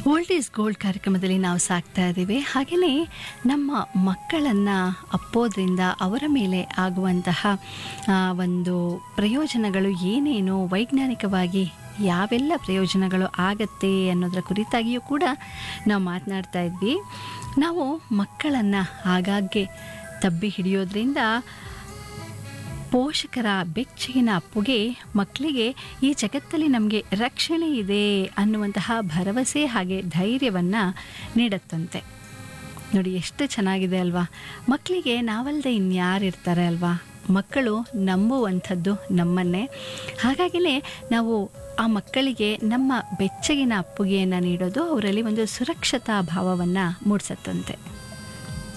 old is gold ಕಾರ್ಯಕ್ರಮದಲ್ಲಿ ನಾವು ಸಾಕ್ತಾ ಇದ್ದೀವಿ ಹಾಗೆಯೇ ನಮ್ಮ ಮಕ್ಕಳನ್ನು ಅಪ್ಪೋದ್ರಿಂದ ಅವರ ಮೇಲೆ ಆಗುವಂತಹ ಆ, ಒಂದು ಪ್ರಯೋಜನಗಳು ಏನೇನು ವೈಜ್ಞಾನಿಕವಾಗಿ ಯಾವೆಲ್ಲ ಪ್ರಯೋಜನಗಳು ಆಗತ್ತೆ ಅನ್ನೋದರ ಕುರಿತಾಗಿಯೂ ಕೂಡ ನಾವು ಮಾತನಾಡ್ತಾ ಇದ್ವಿ ನಾವು ಮಕ್ಕಳನ್ನು ಆಗಾಗ್ಗೆ ತಬ್ಬಿ ಹಿಡಿಯೋದ್ರಿಂದ ಪೋಷಕರ ಬೆಚ್ಚಗಿನ ಅಪ್ಪುಗೆ ಮಕ್ಕಳಿಗೆ ಈ ಜಗತ್ತಲ್ಲಿ ನಮಗೆ ರಕ್ಷಣೆ ಇದೆ ಅನ್ನುವಂತಹ ಭರವಸೆ ಹಾಗೆ ಧೈರ್ಯವನ್ನು ನೀಡುತ್ತಂತೆ ನೋಡಿ ಎಷ್ಟು ಚೆನ್ನಾಗಿದೆ ಅಲ್ವಾ ಮಕ್ಕಳಿಗೆ ನಾವಲ್ಲದೆ ಇನ್ಯಾರಿರ್ತಾರೆ ಅಲ್ವಾ ಮಕ್ಕಳು ನಂಬುವಂಥದ್ದು ನಮ್ಮನ್ನೇ ಹಾಗಾಗಿನೇ ನಾವು ಆ ಮಕ್ಕಳಿಗೆ ನಮ್ಮ ಬೆಚ್ಚಗಿನ ಅಪ್ಪುಗೆಯನ್ನು ನೀಡೋದು ಅವರಲ್ಲಿ ಒಂದು ಸುರಕ್ಷತಾ ಭಾವವನ್ನು ಮೂಡಿಸತ್ತಂತೆ